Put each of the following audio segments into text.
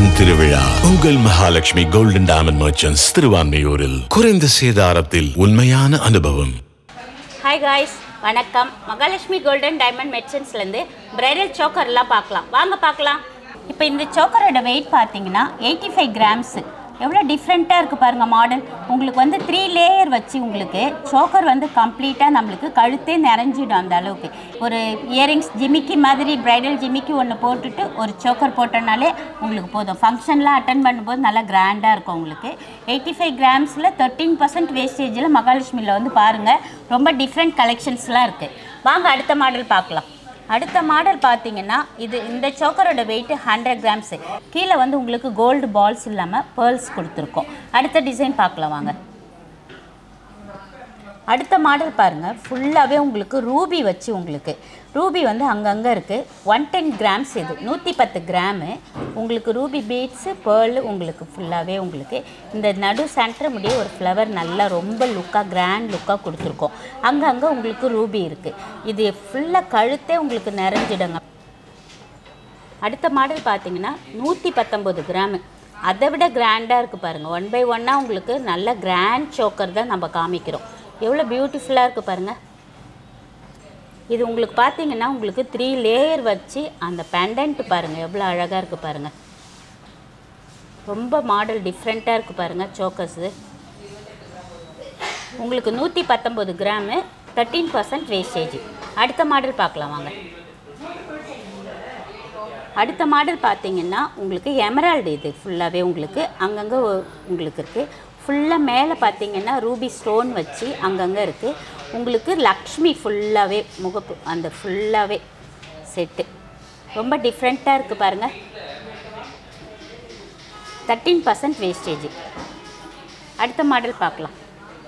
பொன் திருவிழா உங்கள் மகாலட்சுமி கோல்டன் டைமண்ட் மர்ச்சன்ஸ் திருவான்மையூரில் குறைந்த சேதாரத்தில் உண்மையான அனுபவம் ஹாய் காய்ஸ் வணக்கம் மகாலட்சுமி கோல்டன் டைமண்ட் மெட்சன்ஸ்லேருந்து பிரைடல் சோக்கர்லாம் பார்க்கலாம் வாங்க பார்க்கலாம் இப்போ இந்த சோக்கரோட வெயிட் பார்த்தீங்கன்னா எயிட்டி ஃபைவ் கிராம்ஸு எவ்வளோ டிஃப்ரெண்ட்டாக இருக்குது பாருங்கள் மாடல் உங்களுக்கு வந்து த்ரீ லேயர் வச்சு உங்களுக்கு சோக்கர் வந்து கம்ப்ளீட்டாக நம்மளுக்கு கழுத்தே நிறைஞ்சிடும் அந்த அளவுக்கு ஒரு இயரிங்ஸ் ஜிமிக்கி மாதிரி பிரைடல் ஜிமிக்கி ஒன்று போட்டுட்டு ஒரு சோக்கர் போட்டோன்னாலே உங்களுக்கு போதும் ஃபங்க்ஷன்லாம் அட்டன் பண்ணும்போது நல்லா கிராண்டாக இருக்கும் உங்களுக்கு எயிட்டி ஃபைவ் கிராம்ஸில் தேர்ட்டீன் பர்சன்ட் வேஸ்டேஜில் மகாலட்சுமியில் வந்து பாருங்கள் ரொம்ப டிஃப்ரெண்ட் கலெக்ஷன்ஸ்லாம் இருக்குது வாங்க அடுத்த மாடல் பார்க்கலாம் அடுத்த மாடல் பார்த்தீங்கன்னா இது இந்த சோக்கரோட வெயிட் ஹண்ட்ரட் கிராம்ஸு கீழே வந்து உங்களுக்கு கோல்டு பால்ஸ் இல்லாமல் பேர்ல்ஸ் கொடுத்துருக்கோம் அடுத்த டிசைன் பார்க்கலாம் வாங்க அடுத்த மாடல் பாருங்கள் ஃபுல்லாகவே உங்களுக்கு ரூபி வச்சு உங்களுக்கு ரூபி வந்து அங்கங்கே இருக்குது ஒன் டென் கிராம்ஸ் இது நூற்றி பத்து கிராமு உங்களுக்கு ரூபி பீட்ஸு பேர்ல் உங்களுக்கு ஃபுல்லாகவே உங்களுக்கு இந்த நடு சென்டர் முடிய ஒரு ஃப்ளவர் நல்லா ரொம்ப லுக்காக கிராண்ட் லுக்காக கொடுத்துருக்கோம் அங்கங்கே உங்களுக்கு ரூபி இருக்குது இது ஃபுல்லாக கழுத்தே உங்களுக்கு நிறைஞ்சிடுங்க அடுத்த மாடல் பார்த்தீங்கன்னா நூற்றி பத்தொம்பது கிராமு அதை விட கிராண்டாக இருக்குது பாருங்கள் ஒன் பை ஒன்னாக உங்களுக்கு நல்ல கிராண்ட் சோக்கர் தான் நம்ம காமிக்கிறோம் எவ்வளோ பியூட்டிஃபுல்லாக இருக்குது பாருங்கள் இது உங்களுக்கு பார்த்தீங்கன்னா உங்களுக்கு த்ரீ லேயர் வச்சு அந்த பெண்டன்ட் பாருங்கள் எவ்வளோ அழகாக இருக்குது பாருங்கள் ரொம்ப மாடல் டிஃப்ரெண்ட்டாக இருக்குது பாருங்கள் சோக்கர்ஸு உங்களுக்கு நூற்றி பத்தொம்பது கிராமு தேர்ட்டீன் பர்சன்ட் வேஸ்டேஜ் அடுத்த மாடல் பார்க்கலாம் வாங்க அடுத்த மாடல் பார்த்தீங்கன்னா உங்களுக்கு எமரால்டு இது ஃபுல்லாகவே உங்களுக்கு அங்கங்கே உங்களுக்கு இருக்குது ஃபுல்லாக மேலே பார்த்தீங்கன்னா ரூபி ஸ்டோன் வச்சு அங்கங்கே இருக்குது உங்களுக்கு லக்ஷ்மி ஃபுல்லாகவே முகப்பு அந்த ஃபுல்லாகவே செட்டு ரொம்ப டிஃப்ரெண்ட்டாக இருக்குது பாருங்கள் தேர்ட்டீன் பர்சன்ட் வேஸ்டேஜ் அடுத்த மாடல் பார்க்கலாம்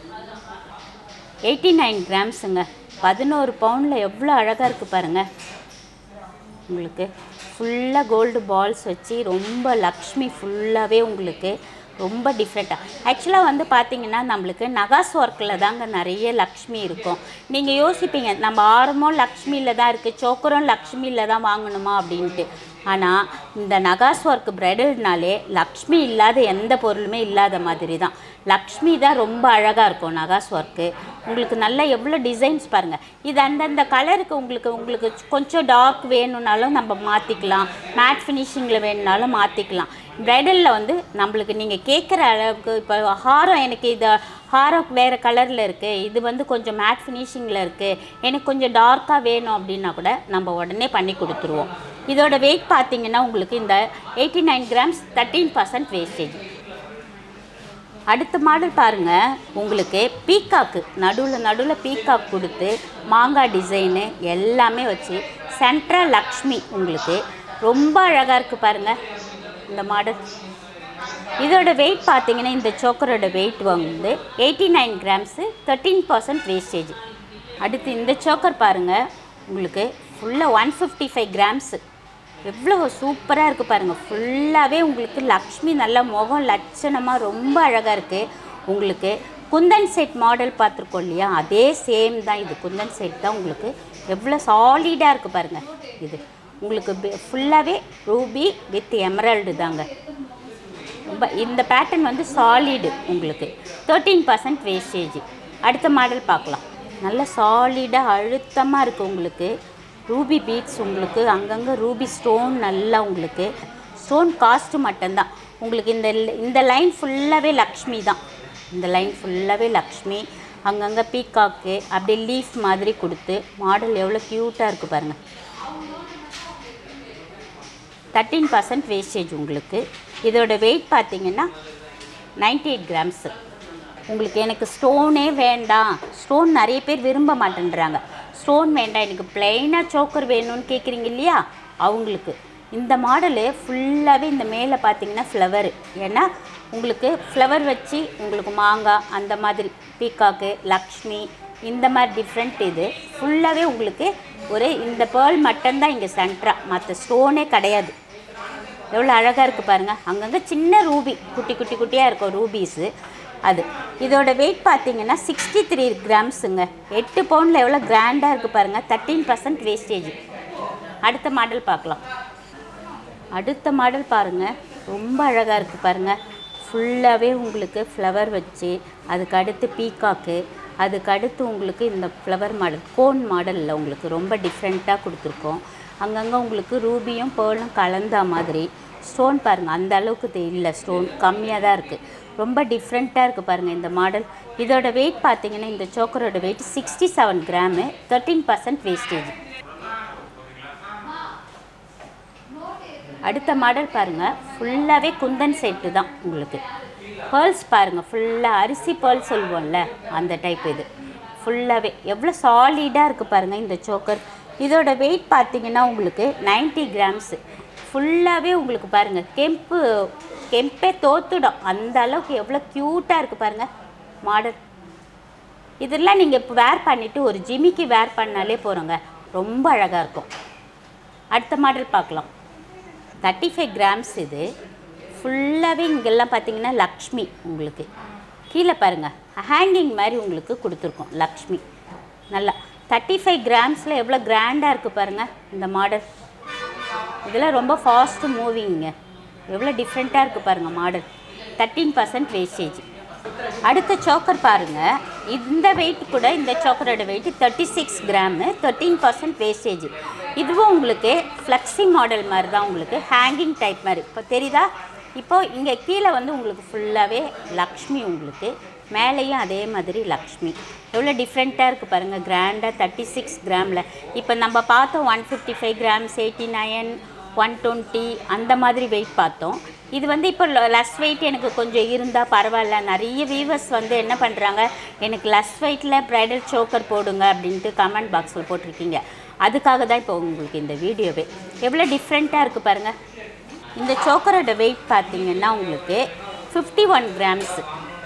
எயிட்டி நைன் கிராம்ஸுங்க பதினோரு பவுண்டில் எவ்வளோ அழகாக இருக்குது பாருங்கள் உங்களுக்கு ஃபுல்லாக கோல்டு பால்ஸ் வச்சு ரொம்ப லக்ஷ்மி ஃபுல்லாகவே உங்களுக்கு ரொம்ப டிஃப்ரெண்ட்டாக ஆக்சுவலாக வந்து பார்த்தீங்கன்னா நம்மளுக்கு நகாஸ் ஒர்க்கில் தாங்க நிறைய லக்ஷ்மி இருக்கும் நீங்கள் யோசிப்பீங்க நம்ம ஆரமும் லக்ஷ்மியில் தான் இருக்குது சோக்கரும் லக்ஷ்மியில் தான் வாங்கணுமா அப்படின்ட்டு ஆனால் இந்த நகாஸ் ஒர்க் பிரைடல்னாலே லக்ஷ்மி இல்லாத எந்த பொருளுமே இல்லாத மாதிரி தான் லக்ஷ்மி தான் ரொம்ப அழகாக இருக்கும் நகாஸ் ஒர்க்கு உங்களுக்கு நல்லா எவ்வளோ டிசைன்ஸ் பாருங்கள் இது அந்தந்த கலருக்கு உங்களுக்கு உங்களுக்கு கொஞ்சம் டார்க் வேணும்னாலும் நம்ம மாற்றிக்கலாம் மேட் ஃபினிஷிங்கில் வேணும்னாலும் மாற்றிக்கலாம் ப்ரைடலில் வந்து நம்மளுக்கு நீங்கள் கேட்குற அளவுக்கு இப்போ ஹாரம் எனக்கு இது ஹாரம் வேறு கலரில் இருக்குது இது வந்து கொஞ்சம் மேட் ஃபினிஷிங்கில் இருக்குது எனக்கு கொஞ்சம் டார்க்காக வேணும் அப்படின்னா கூட நம்ம உடனே பண்ணி கொடுத்துருவோம் இதோட வெயிட் பார்த்தீங்கன்னா உங்களுக்கு இந்த eighty nine grams thirteen percent wastage அடுத்த மாடல் பாருங்கள் உங்களுக்கு பீக்காக்கு நடுவில் நடுவில் பீக்காக் கொடுத்து மாங்காய் டிசைனு எல்லாமே வச்சு சென்ட்ரா லக்ஷ்மி உங்களுக்கு ரொம்ப அழகாக இருக்குது பாருங்கள் இந்த மாடல் இதோட வெயிட் பார்த்தீங்கன்னா இந்த சோக்கரோட வெயிட் வந்து eighty nine grams thirteen percent wastage அடுத்து இந்த சோக்கர் பாருங்கள் உங்களுக்கு ஃபுல்லாக ஒன் ஃபிஃப்டி ஃபைவ் கிராம்ஸு எவ்வளோ சூப்பராக இருக்குது பாருங்கள் ஃபுல்லாகவே உங்களுக்கு லக்ஷ்மி நல்ல முகம் லட்சணமாக ரொம்ப அழகாக இருக்குது உங்களுக்கு குந்தன் செட் மாடல் பார்த்துருக்கோம் இல்லையா அதே சேம் தான் இது குந்தன் செட் தான் உங்களுக்கு எவ்வளோ சாலிடாக இருக்குது பாருங்கள் இது உங்களுக்கு ஃபுல்லாகவே ரூபி வித் எமரல்டு தாங்க ரொம்ப இந்த பேட்டர்ன் வந்து சாலிடு உங்களுக்கு தேர்ட்டீன் பர்சன்ட் வேஸ்டேஜ் அடுத்த மாடல் பார்க்கலாம் நல்ல சாலிடாக அழுத்தமாக இருக்குது உங்களுக்கு ரூபி பீட்ஸ் உங்களுக்கு அங்கங்கே ரூபி ஸ்டோன் நல்லா உங்களுக்கு ஸ்டோன் காஸ்ட்டு மட்டும்தான் உங்களுக்கு இந்த இந்த லைன் ஃபுல்லாகவே லக்ஷ்மி தான் இந்த லைன் ஃபுல்லாகவே லக்ஷ்மி அங்கங்கே பீக்காக்கு அப்படியே லீஃப் மாதிரி கொடுத்து மாடல் எவ்வளோ க்யூட்டாக இருக்குது பாருங்கள் தேர்ட்டீன் பர்சன்ட் வேஸ்டேஜ் உங்களுக்கு இதோட வெயிட் பார்த்தீங்கன்னா நைன்டி எயிட் கிராம்ஸு உங்களுக்கு எனக்கு ஸ்டோனே வேண்டாம் ஸ்டோன் நிறைய பேர் விரும்ப மாட்டேன்றாங்க ஸ்டோன் வேண்டாம் எனக்கு பிளெயினாக சோக்கர் வேணும்னு கேட்குறீங்க இல்லையா அவங்களுக்கு இந்த மாடலு ஃபுல்லாகவே இந்த மேலே பார்த்தீங்கன்னா ஃப்ளவரு ஏன்னா உங்களுக்கு ஃப்ளவர் வச்சு உங்களுக்கு மாங்காய் அந்த மாதிரி பீக்காக்கு லக்ஷ்மி இந்த மாதிரி டிஃப்ரெண்ட் இது ஃபுல்லாகவே உங்களுக்கு ஒரு இந்த பேர்ல் மட்டும்தான் இங்கே சென்ட்ரா மற்ற ஸ்டோனே கிடையாது எவ்வளோ அழகாக இருக்குது பாருங்கள் அங்கங்கே சின்ன ரூபி குட்டி குட்டி குட்டியாக இருக்கும் ரூபீஸு அது இதோட வெயிட் பார்த்தீங்கன்னா சிக்ஸ்டி த்ரீ கிராம்ஸுங்க எட்டு பவுண்டில் எவ்வளோ கிராண்டாக இருக்குது பாருங்கள் தேர்ட்டீன் பர்சன்ட் வேஸ்டேஜ் அடுத்த மாடல் பார்க்கலாம் அடுத்த மாடல் பாருங்கள் ரொம்ப அழகாக இருக்குது பாருங்கள் ஃபுல்லாகவே உங்களுக்கு ஃப்ளவர் வச்சு அதுக்கு அடுத்து பீகாக்கு அதுக்கு அடுத்து உங்களுக்கு இந்த ஃப்ளவர் மாடல் கோன் மாடலில் உங்களுக்கு ரொம்ப டிஃப்ரெண்ட்டாக கொடுத்துருக்கோம் அங்கங்கே உங்களுக்கு ரூபியும் பேர்லும் கலந்த மாதிரி ஸ்டோன் பாருங்கள் அந்த அளவுக்கு தெ- இல்லை ஸ்டோன் கம்மியாக தான் இருக்குது ரொம்ப டிஃப்ரெண்ட்டாக இருக்குது பாருங்கள் இந்த மாடல் இதோட வெயிட் பார்த்தீங்கன்னா இந்த சோக்கரோட weight sixty seven gram thirteen percent wastage அடுத்த மாடல் பாருங்கள் ஃபுல்லாகவே குந்தன் செட்டு தான் உங்களுக்கு பேர்ல்ஸ் பாருங்கள் ஃபுல்லாக அரிசி பேர்ல் சொல்லுவோம்ல அந்த டைப் இது ஃபுல்லாகவே எவ்வளோ சாலிடாக இருக்குது பாருங்கள் இந்த சோக்கர் இதோட வெயிட் பார்த்தீங்கன்னா உங்களுக்கு 90 கிராம்ஸு ஃபுல்லாகவே உங்களுக்கு பாருங்கள் கெம்பு கெம்பே தோத்துடும் அந்த அளவுக்கு எவ்வளோ க்யூட்டாக இருக்குது பாருங்கள் மாடல் இதெல்லாம் நீங்கள் இப்போ வேர் பண்ணிவிட்டு ஒரு ஜிமிக்கு வேர் பண்ணாலே போகிறோங்க ரொம்ப அழகாக இருக்கும் அடுத்த மாடல் பார்க்கலாம் தேர்ட்டி ஃபைவ் கிராம்ஸ் இது ஃபுல்லாகவே இங்கெல்லாம் பார்த்தீங்கன்னா லக்ஷ்மி உங்களுக்கு கீழே பாருங்கள் ஹேங்கிங் மாதிரி உங்களுக்கு கொடுத்துருக்கோம் லக்ஷ்மி நல்லா தேர்ட்டி ஃபைவ் கிராம்ஸில் எவ்வளோ கிராண்டாக இருக்குது பாருங்கள் இந்த மாடல் இதெல்லாம் ரொம்ப ஃபாஸ்ட்டு மூவிங்க எவ்வளோ டிஃப்ரெண்ட்டாக இருக்குது பாருங்கள் மாடல் தேர்ட்டீன் பர்சன்ட் வேஸ்டேஜ் அடுத்த சோக்கர் பாருங்கள் இந்த வெயிட் கூட இந்த சோக்கரோட weight thirty six gram thirteen percent wastage இதுவும் உங்களுக்கு ஃப்ளெக்ஸி மாடல் மாதிரி தான் உங்களுக்கு ஹேங்கிங் டைப் மாதிரி இப்போ தெரியுதா இப்போ இங்கே கீழே வந்து உங்களுக்கு ஃபுல்லாகவே லக்ஷ்மி உங்களுக்கு மேலேயும் அதே மாதிரி லக்ஷ்மி எவ்வளோ டிஃப்ரெண்ட்டாக இருக்குது பாருங்கள் கிராண்டாக தேர்ட்டி சிக்ஸ் கிராமில் இப்போ நம்ம பார்த்தோம் one fifty five grams eighty nine one twenty அந்த மாதிரி வெயிட் பார்த்தோம் இது வந்து இப்போ லெஸ் வெயிட் எனக்கு கொஞ்சம் இருந்தால் பரவாயில்ல நிறைய வீவர்ஸ் வந்து என்ன பண்ணுறாங்க எனக்கு லெஸ் வெயிட்டில் ப்ரைடல் சோக்கர் போடுங்க அப்படின்ட்டு கமெண்ட் பாக்ஸில் போட்டிருக்கீங்க அதுக்காக தான் இப்போ உங்களுக்கு இந்த வீடியோவே எவ்வளோ டிஃப்ரெண்ட்டாக இருக்குது பாருங்கள் இந்த சோக்கரோட வெயிட் பார்த்தீங்கன்னா உங்களுக்கு ஃபிஃப்டி ஒன் கிராம்ஸு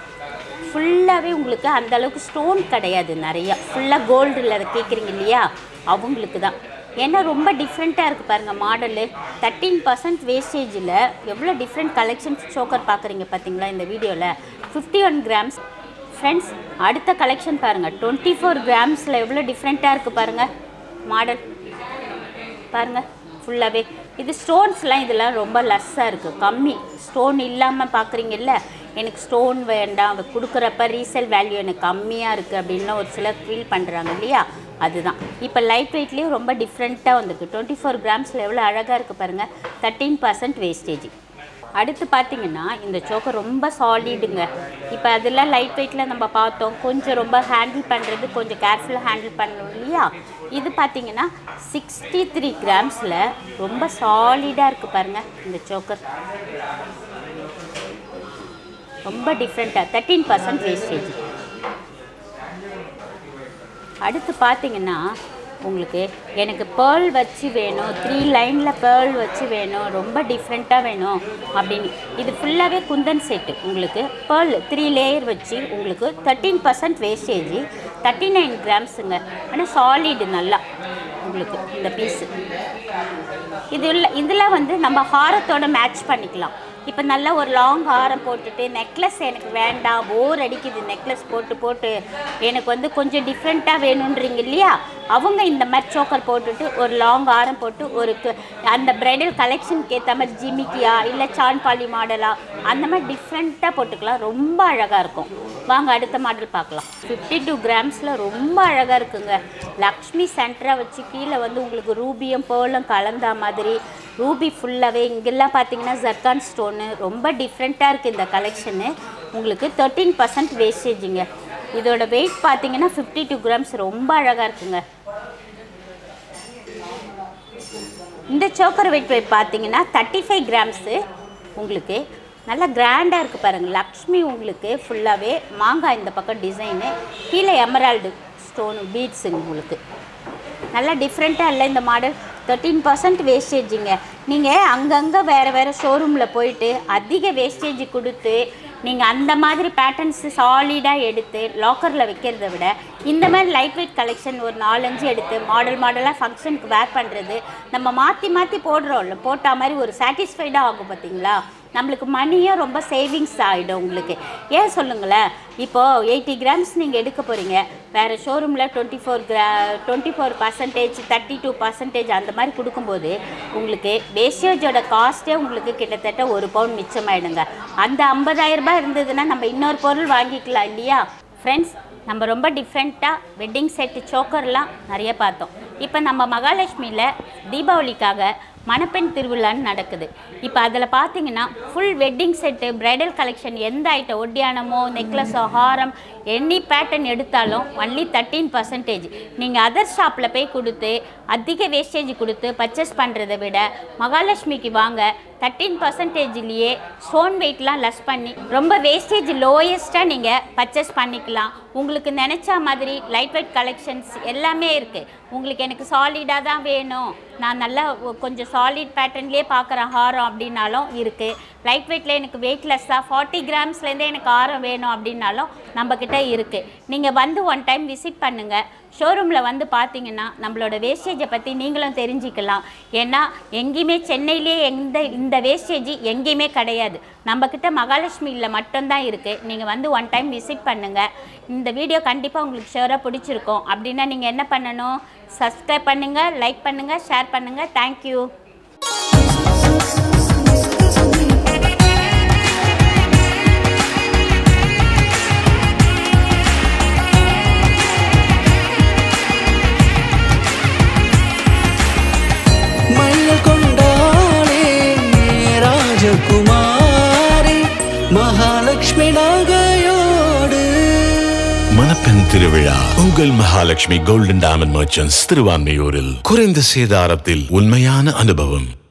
ஃபுல்லாகவே உங்களுக்கு அந்த அளவுக்கு ஸ்டோன் கிடையாது நிறையா ஃபுல்லாக கோல்டில் அதை கேட்குறீங்க இல்லையா அவங்களுக்கு தான் ஏன்னா ரொம்ப டிஃப்ரெண்ட்டாக இருக்குது பாருங்கள் மாடலு தேர்ட்டீன் பர்சன்ட் வேஸ்டேஜில் எவ்வளோ டிஃப்ரெண்ட் கலெக்ஷன்ஸ் சோக்கர் பார்க்குறீங்க பார்த்தீங்களா இந்த வீடியோவில் ஃபிஃப்டி ஒன் கிராம்ஸ் ஃப்ரெண்ட்ஸ் அடுத்த கலெக்ஷன் பாருங்கள் டுவெண்ட்டி ஃபோர் கிராம்ஸில் எவ்வளோ டிஃப்ரெண்ட்டாக இருக்குது பாருங்கள் மாடல் பாருங்கள் ஃபுல்லாகவே இது ஸ்டோன்ஸ்லாம் இதெல்லாம் ரொம்ப லஸ்ஸாக இருக்குது கம்மி ஸ்டோன் இல்லாமல் பார்க்குறீங்கல்ல எனக்கு ஸ்டோன் வேண்டாம் அவ கொடுக்குறப்ப ரீசேல் வேல்யூ எனக்கு கம்மியாக இருக்குது அப்படின்லாம் ஒரு சிலர் ஃபீல் பண்ணுறாங்க இல்லையா அதுதான் இப்போ லைட் வெயிட்லேயும் ரொம்ப டிஃப்ரெண்ட்டாக வந்திருக்கு டுவெண்ட்டி ஃபோர் கிராம்ஸில் எவ்வளோ அழகாக இருக்குது பாருங்கள் தேர்ட்டீன் பர்சன்ட் வேஸ்டேஜ் அடுத்து பார்த்தீங்கன்னா இந்த சோக்கர் ரொம்ப சாலிடுங்க இப்போ அதெல்லாம் லைட் வெயிட்டில் நம்ம பார்த்தோம் கொஞ்சம் ரொம்ப ஹேண்டில் பண்ணுறது கொஞ்சம் கேர்ஃபுல்லாக ஹேண்டில் பண்ணணும் இல்லையா இது பார்த்தீங்கன்னா சிக்ஸ்டி த்ரீ கிராம்ஸில் ரொம்ப சாலிடாக இருக்குது பாருங்கள் இந்த சோக்கர் ரொம்ப டிஃப்ரெண்ட்டாக தேர்ட்டீன் பர்சன்ட் வேஸ்டேஜ் அடுத்து பார்த்தீங்கன்னா உங்களுக்கு எனக்கு பேர்ல் வச்சு வேணும் த்ரீ லைனில் பேர்ல் வச்சு வேணும் ரொம்ப டிஃப்ரெண்ட்டாக வேணும் அப்படின்னு இது ஃபுல்லாகவே குந்தன் செட்டு உங்களுக்கு பேர்ல் த்ரீ லேயர் வச்சு உங்களுக்கு thirteen percent wastage thirty nine கிராம்ஸுங்க ஆனால் சாலிடு நல்லா உங்களுக்கு இந்த பீஸு இது இல்லை இதில் வந்து நம்ம ஹாரத்தோட மேட்ச் பண்ணிக்கலாம் இப்போ நல்லா ஒரு லாங் ஹாரம் போட்டுட்டு நெக்லஸ் எனக்கு வேண்டாம் போர் அடிக்குது நெக்லஸ் போட்டு போட்டு எனக்கு வந்து கொஞ்சம் டிஃப்ரெண்ட்டாக வேணுன்றீங்க இல்லையா அவங்க இந்த மாதிரி சோக்கர் போட்டுட்டு ஒரு லாங் ஹாரம் போட்டு ஒரு கு- அந்த பிரைடல் கலெக்ஷனுக்கு ஏற்ற மாதிரி ஜிமிக்கியா இல்லை சான்பாலி மாடலா அந்த மாதிரி டிஃப்ரெண்ட்டாக போட்டுக்கலாம் ரொம்ப அழகாக இருக்கும் வாங்க அடுத்த மாடல் பார்க்கலாம் ஃபிஃப்டி டூ கிராம்ஸில் ரொம்ப அழகாக இருக்குங்க லக்ஷ்மி சென்டராக வச்சு கீழே வந்து உங்களுக்கு ரூபியும் பேர்லும் கலந்தா மாதிரி ரூபி ஃபுல்லாகவே இங்கெல்லாம் பார்த்தீங்கன்னா ஜர்கான் ஸ்டோனு ரொம்ப டிஃப்ரெண்ட்டாக இருக்குது இந்த கலெக்ஷனு உங்களுக்கு தேர்ட்டீன் பர்சன்ட் வேஸ்டேஜுங்க இதோட வெயிட் பார்த்தீங்கன்னா ஃபிஃப்டி டூ கிராம்ஸ் ரொம்ப அழகாக இருக்குங்க இந்த சோக்கர் வெயிட் வெயிட் பார்த்தீங்கன்னா தேர்ட்டி ஃபைவ் கிராம்ஸு உங்களுக்கு நல்லா கிராண்டாக இருக்குது பாருங்கள் லக்ஷ்மி உங்களுக்கு ஃபுல்லாகவே மாங்காய் இந்த பக்கம் டிசைனு கீழே எமரால்டு ஸ்டோனு பீட்ஸுங்க உங்களுக்கு நல்லா டிஃப்ரெண்ட்டாக இல்லை இந்த மாடல் தேர்ட்டீன் பர்சன்ட் வேஸ்டேஜுங்க நீங்கள் அங்கங்கே வேறு வேறு ஷோரூமில் போயிட்டு அதிக வேஸ்டேஜ் கொடுத்து நீங்கள் அந்த மாதிரி பேட்டர்ன்ஸு சாலிடாக எடுத்து லாக்கரில் வைக்கிறத விட இந்த மாதிரி லைட் வெயிட் கலெக்ஷன் ஒரு நாலஞ்சு எடுத்து மாடல் மாடலாக ஃபங்க்ஷனுக்கு வேர் பண்ணுறது நம்ம மாற்றி மாற்றி போடுறோம்ல போட்ட மாதிரி ஒரு சாட்டிஸ்ஃபைடாக ஆகும் பார்த்தீங்களா நம்மளுக்கு மணியும் ரொம்ப சேவிங்ஸ் ஆகிடும் உங்களுக்கு ஏன் சொல்லுங்களேன் இப்போது எயிட்டி கிராம்ஸ் நீங்கள் எடுக்க போகிறீங்க வேறு ஷோரூமில் twenty four gram twenty four percentage thirty two percentage அந்த மாதிரி கொடுக்கும்போது உங்களுக்கு வேஸ்டேஜோட காஸ்ட்டே உங்களுக்கு கிட்டத்தட்ட ஒரு பவுன் மிச்சமாயிடுங்க அந்த 50000 ரூபாய் இருந்ததுன்னா நம்ம இன்னொரு பொருள் வாங்கிக்கலாம் இல்லையா ஃப்ரெண்ட்ஸ் நம்ம ரொம்ப டிஃப்ரெண்ட்டாக வெட்டிங் செட்டு சோக்கர்லாம் நிறைய பார்த்தோம் இப்போ நம்ம மகாலட்சுமியில் தீபாவளிக்காக மணப்பெண் திருவிழான்னு நடக்குது இப்போ அதில் பார்த்தீங்கன்னா full wedding set bridal collection எந்த ஐட்டம் ஒட்டியானமோ நெக்லஸோ ஹாரம் எனி பேட்டர்ன் எடுத்தாலும் ஒன்லி தேர்ட்டீன் பர்சன்டேஜ் நீங்கள் அதர் ஷாப்பில் போய் கொடுத்து அதிக வேஸ்டேஜ் கொடுத்து பர்ச்சேஸ் பண்ணுறதை விட மகாலட்சுமிக்கு வாங்க தேர்ட்டீன் பர்சன்டேஜ்லேயே ஸ்டோன் வெயிட்லாம் லெஸ் பண்ணி ரொம்ப வேஸ்டேஜ் லோயஸ்ட்டாக நீங்கள் பர்ச்சேஸ் பண்ணிக்கலாம் உங்களுக்கு நினச்ச மாதிரி லைட் வெயிட் கலெக்ஷன்ஸ் எல்லாமே இருக்குது உங்களுக்கு எனக்கு சாலிடாக தான் வேணும் நான் நல்லா ஒ- கொஞ்சம் சாலிட் பேட்டர்ன்லேயே பார்க்குற ஹாரம் அப்படின்னாலும் இருக்குது லைட் வெயிட்டில் எனக்கு வெயிட்லெஸ்ஸாக ஃபார்ட்டி கிராம்ஸ்லேருந்தே எனக்கு ஹாரம் வேணும் அப்படின்னாலும் நம்மக்கிட்ட இருக்குது நீங்கள் வந்து ஒன் டைம் விசிட் பண்ணுங்கள் ஷோரூமில் வந்து பார்த்தீங்கன்னா நம்மளோட வேஸ்டேஜை பற்றி நீங்களும் தெரிஞ்சுக்கலாம் ஏன்னா எங்கேயுமே சென்னையிலே எந்த இந்த வேஸ்டேஜ் எங்கேயுமே கிடையாது நம்மக்கிட்ட மகாலட்சுமியில் மட்டும்தான் இருக்குது நீங்கள் வந்து ஒன் டைம் விசிட் பண்ணுங்கள் இந்த வீடியோ கண்டிப்பாக உங்களுக்கு ஷுவராக பிடிச்சிருக்கும் அப்படின்னா நீங்கள் என்ன பண்ணணும் சப்ஸ்கிரைப் பண்ணுங்கள் லைக் பண்ணுங்கள் ஷேர் பண்ணுங்கள் தேங்க்யூ மயில் கொண்டாளே ராஜகுமாரி மகாலட்சுமி நகையோடு மணப்பெண் திருவிழா உங்கள் மகாலட்சுமி கோல்டன் டைமண்ட் மர்ச்சன்ஸ் திருவான்மையூரில் குறைந்த சேதாரத்தில் உண்மையான அனுபவம்